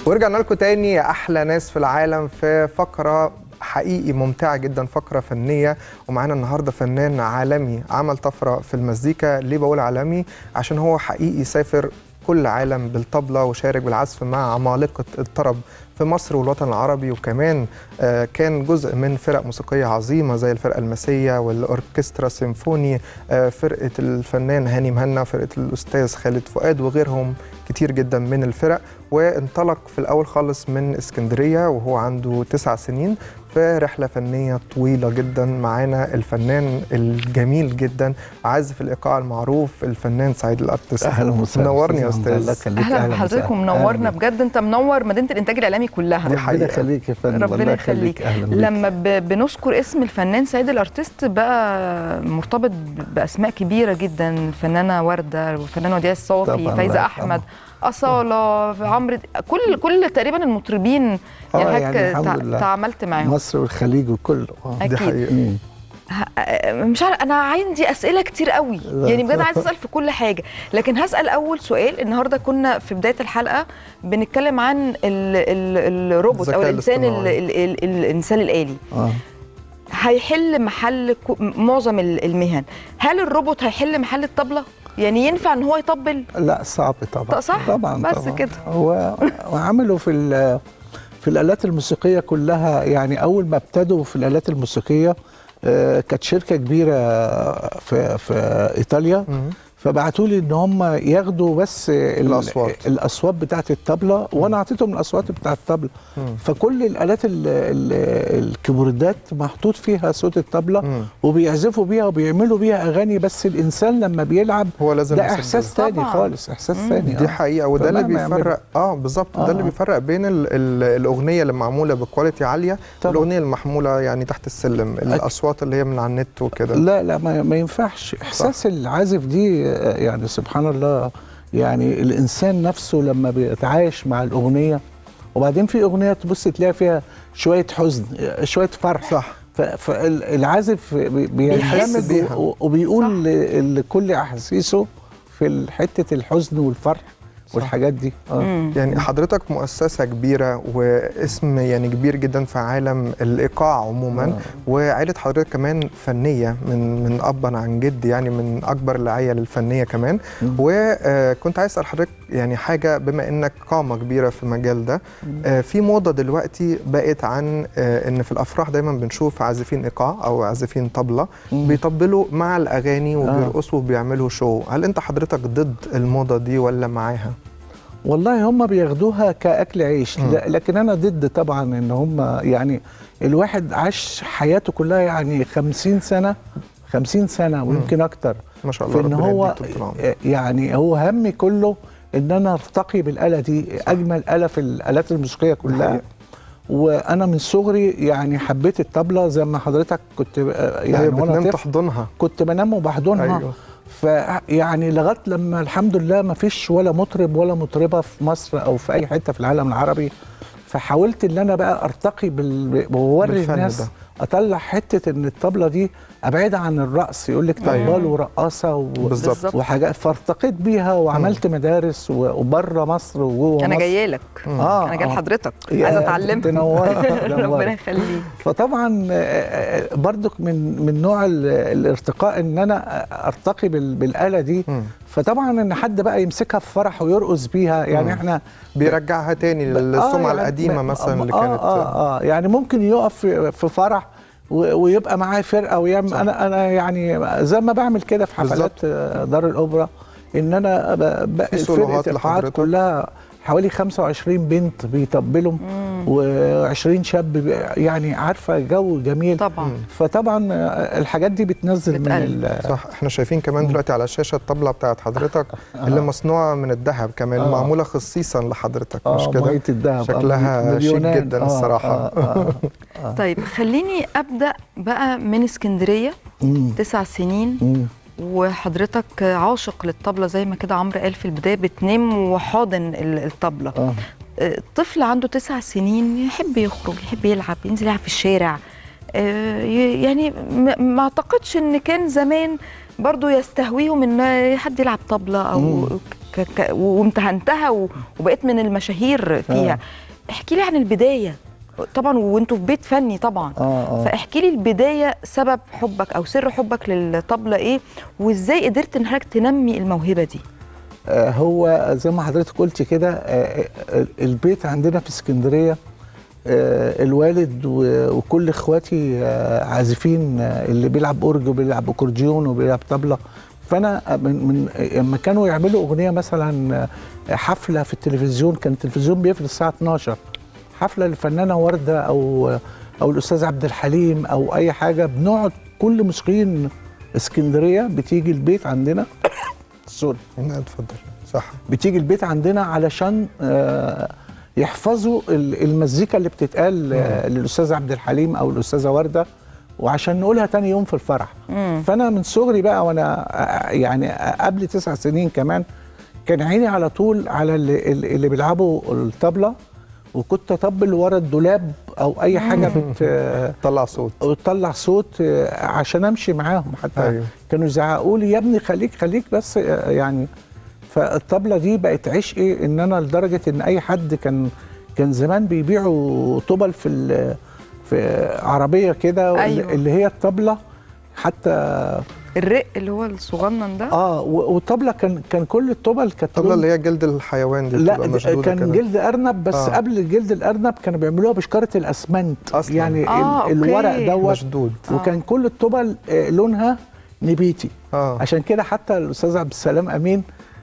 ورجعنا لكم تاني يا احلى ناس في العالم في فقره حقيقي ممتعه جدا فقره فنيه ومعانا النهارده فنان عالمي عمل طفره في المزيكا ليه بقول عالمي عشان هو حقيقي سافر كل عالم بالطبلة وشارك بالعزف مع عمالقة الطرب في مصر والوطن العربي وكمان آه، كان جزء من فرق موسيقية عظيمة زي الفرقة المسية والأوركسترا السيمفوني آه، فرقة الفنان هاني مهنا فرقة الأستاذ خالد فؤاد وغيرهم كتير جدا من الفرق وانطلق في الأول خالص من اسكندرية وهو عنده تسع سنين في رحلة فنية طويلة جدا معانا الفنان الجميل جدا عازف الإيقاع المعروف الفنان سعيد الأرتست اهلا وسهلا منورني يا أستاذ أستاذ محمد. الله يخليك اهلا بحضرتك ومنورنا بجد انت منور مدينه الانتاج الاعلامي كلها دي ربنا حقيقة. يخليك يا فندم ربنا الله يخليك اهلا بيك لما ب- بنذكر اسم الفنان سعيد الارتست بقى مرتبط ب- باسماء كبيره جدا الفنانه ورده والفنان وديع الصافي طبعاً، فايزه الله احمد اصاله عمرو د- كل كل تقريبا المطربين آه، يعني يعني حضرتك الحمد تع- لله. تعاملت معاهم مصر والخليج وكله آه. أكيد. دي حقيقة مم. ه- مش عارف انا عندي اسئله كتير قوي لا. يعني بجد عايز اسال في كل حاجه لكن هسال اول سؤال النهارده كنا في بدايه الحلقه بنتكلم عن ال ال الروبوت او الذكاء الانسان ال الاصطناعي. ال ال الانسان الالي اه هيحل محل كو- معظم ال- المهن هل الروبوت هيحل محل الطبله يعني ينفع ان هو يطبل لا صعب طبعا صح؟ طبعا بس طبعا. كده. هو وعملوا في ال- في الالات الموسيقيه كلها يعني اول ما ابتدوا في الالات الموسيقيه آه، كانت شركه كبيره في في ايطاليا مم. فبعتوا لي ان هم ياخدوا بس ال- الأصوات. الاصوات بتاعت الطبله وانا اعطيتهم الاصوات بتاعت الطبله مم. فكل الالات ال- ال- الكيبوردات محطوط فيها صوت الطبله مم. وبيعزفوا بيها وبيعملوا بيها اغاني بس الانسان لما بيلعب هو لازم ده يسجل. احساس تاني طبعاً. خالص احساس تاني دي آه. حقيقة وده اللي فمهما يعملوا. بيفرق اه بالظبط ده آه. اللي بيفرق بين ال ال الأغنية اللي معمولة بكواليتي عالية طبعاً. والأغنية المحمولة يعني تحت السلم الأصوات اللي هي من على النت وكده لا لا ما, ما ينفعش احساس العازف دي آه، يعني سبحان الله يعني الانسان نفسه لما بيتعايش مع الاغنيه وبعدين في اغنيه تبص تلاقي فيها شويه حزن آه، شويه فرح صح فالعازف بيحس بيندمج بيها. و- وبيقول ل- لكل احاسيسه في حته الحزن والفرح والحاجات دي اه مم. يعني حضرتك مؤسسة كبيرة واسم يعني كبير جدا في عالم الإيقاع عموما آه. وعائلة حضرتك كمان فنية من من أبا عن جد يعني من أكبر العيال الفنية كمان مم. وكنت عايز أسأل حضرتك يعني حاجة بما إنك قامة كبيرة في المجال ده آه، في موضة دلوقتي بقت عن آه، إن في الأفراح دايما بنشوف عازفين إيقاع أو عازفين طبلة مم. بيطبلوا مع الأغاني وبيرقصوا وبيعملوا شو هل أنت حضرتك ضد الموضة دي ولا معاها؟ والله هم بياخدوها كاكل عيش مم. لا- لكن انا ضد طبعا ان هم يعني الواحد عاش حياته كلها يعني خمسين سنه خمسين سنه ويمكن اكتر ما شاء الله في ان ربنا هو يديك طول العمر. يعني هو همي كله ان انا ارتقي بالاله دي اجمل اله في الالات الموسيقيه كلها الحقيقة. وانا من صغري يعني حبيت الطبله زي ما حضرتك كنت آه، يعني يعني بتنام وانا طفل تحضنها كنت بنام وبحضنها أيوة. أيوه. فيعني لغايه لما الحمد لله ما فيش ولا مطرب ولا مطربه في مصر او في اي حته في العالم العربي فحاولت ان انا بقى ارتقي بال... واوري بالفن الناس ده. اطلع حته ان الطبله دي ابعدها عن الرقص يقول لك أيوة. طبال ورقاصه و... بالظبط. بالظبط. وحاجات فارتقيت بيها وعملت مدارس و- وبره مصر وجوه انا مصر جايه لك اه انا جايه آه. لحضرتك يا عايزه اتعلم تنوري ربنا تنوري. يخليك فطبعا آه، آه، برضك من من نوع ال- الارتقاء ان انا ارتقي بال- بالاله دي مم. فطبعا ان حد بقى يمسكها في فرح ويرقص بيها يعني مم. احنا بيرجعها تاني للسمعة يعني القديمة ب- مثلا اللي آه كانت اه اه يعني ممكن يقف في في فرح و- ويبقى معاه فرقه ويعمل صح. انا انا يعني زي ما بعمل كده في بالظبط. حفلات آه، دار الاوبرا ان انا ب- ب- في سولوهات فرقه القاعات لحضرتك؟ كلها حوالي 25 بنت بيطبلوا و20 شاب بي- يعني عارفه جو جميل طبعا فطبعا آه، الحاجات دي بتنزل من بتقلل. ال- صح احنا شايفين كمان دلوقتي على الشاشة الطبلة بتاعت حضرتك اللي مصنوعة من الذهب كمان آه. معمولة خصيصا لحضرتك مش اه كده ميه الذهب آه، شكلها شيك مليونات. جدا آه، الصراحة آه آه آه. طيب خليني ابدا بقى من اسكندريه مم. تسع سنين مم. وحضرتك عاشق للطبلة زي ما كده عمرو قال في البداية بتنام وحاضن ال- الطبلة اه آه، طفل عنده تسع سنين يحب يخرج يحب يلعب ينزل يلعب في الشارع آه، ي- يعني م- ما اعتقدش ان كان زمان برضو يستهويهم ان حد يلعب طبلة او مم. ك- فك... وامتهنتها و... وبقيت من المشاهير فيها آه. احكي لي عن البدايه طبعا وانتوا في بيت فني طبعا اه اه فاحكي لي البدايه سبب حبك او سر حبك للطبله ايه وازاي قدرت ان حضرتك تنمي الموهبه دي آه، هو زي ما حضرتك قلت كده آه، آه، البيت عندنا في اسكندريه آه، الوالد و- وكل اخواتي آه، عازفين آه، اللي بيلعب اورج وبيلعب اكورديون وبيلعب طبله فانا من من لما كانوا يعملوا اغنيه مثلا آه، حفله في التلفزيون كان التلفزيون بيقفل الساعه 12 حفله للفنانه ورده او او الاستاذ عبد الحليم او اي حاجه بنقعد كل موسيقيين اسكندريه بتيجي البيت عندنا سوري لا، اتفضل صح بتيجي البيت عندنا علشان آه، يحفظوا ال- المزيكا اللي بتتقال آه، للاستاذ عبد الحليم او الاستاذه ورده وعشان نقولها تاني يوم في الفرح مم. فانا من صغري بقى وانا آه، يعني قبل تسع سنين كمان كان عيني على طول على اللي, اللي بيلعبوا الطبله وكنت اطبل ورا الدولاب او اي حاجه بت آه، طلع صوت وتطلع صوت آه، عشان امشي معاهم حتى أيوة. أيوه. كانوا يزعقوا لي يا ابني خليك خليك بس آه، يعني فالطبله دي بقت عشقي ان انا لدرجه ان اي حد كان كان زمان بيبيعوا طبل في ال- في عربيه كده أيوة. اللي هي الطبله حتى الرق اللي هو الصغنن ده اه و- والطبله كان كان كل الطبل كانت الطبلة لون- اللي هي جلد الحيوان دي لا بتبقى د- مشدودة كان كده. جلد ارنب بس آه. آه. قبل جلد الارنب كانوا بيعملوها بشكاره الاسمنت أصلاً. يعني آه، ال- الورق أوكي. دوت مشدود وكان كل الطبل آه، لونها نبيتي اه عشان كده حتى الاستاذ عبد السلام امين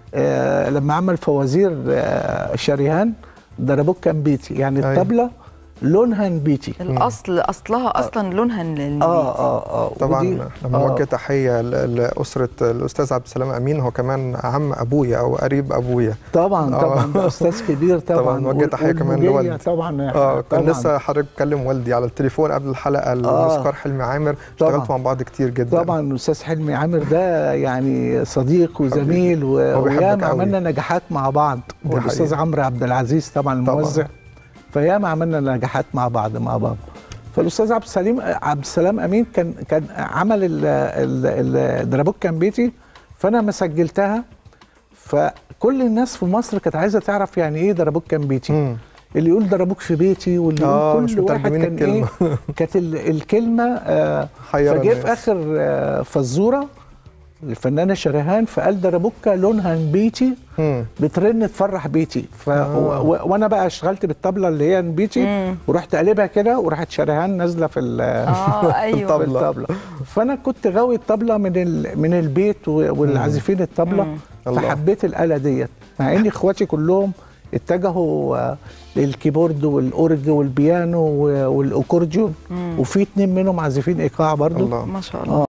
آه لما عمل فوازير آه شريهان ضربوه كان بيتي يعني أيوة. الطبله لونها نبيتي الاصل اصلها اصلا لونها النبيتي. اه اه اه طبعا ودي- احنا بنوجه تحيه ل- لاسره الاستاذ عبد السلام امين هو كمان عم ابويا او قريب ابويا طبعا آه. طبعا ده استاذ كبير طبعا طبعاً نوجه تحية كمان والمجية لوالدي. طبعا اه كان طبعاً. لسه حضرتك بتكلم والدي على التليفون قبل الحلقه الموسيقار حلمي عامر طبعاً. اشتغلتوا مع بعض كتير جدا طبعا الاستاذ حلمي عامر ده يعني صديق وزميل و- هو بيحبك وياما قوي. عملنا نجاحات مع بعض دي والاستاذ حقيقة. عمرو عبد العزيز طبعا طبعاً. الموزع فياما عملنا نجاحات مع بعض مع بعض فالاستاذ عبد السليم عبد السلام امين كان كان عمل ال- ال- الدرابوك كان بيتي فانا ما سجلتها فكل الناس في مصر كانت عايزه تعرف يعني ايه درابوك كان بيتي مم. اللي يقول درابوك في بيتي واللي آه، يقول مش كل واحد مترجمين كان الكلمة. ايه كانت ال- الكلمه آه حيرة فجه في الناس. اخر آه، فزوره الفنانه شريهان فقال درابوكا لونها نبيتي مم. بترن تفرح بيتي ف... آه. و... و... وانا بقى اشتغلت بالطبله اللي هي نبيتي مم. ورحت قلبها كده وراحت شريهان نازله في ال... اه ايوه الطبلة. بالطبله فانا كنت غاوي الطبله من ال... من البيت و... والعازفين الطبله مم. الله. فحبيت الاله ديت مع ان اخواتي كلهم اتجهوا آه، للكيبورد والاورج والبيانو و- والاكورديون مم. وفي اتنين منهم عازفين ايقاع برضو الله ما شاء الله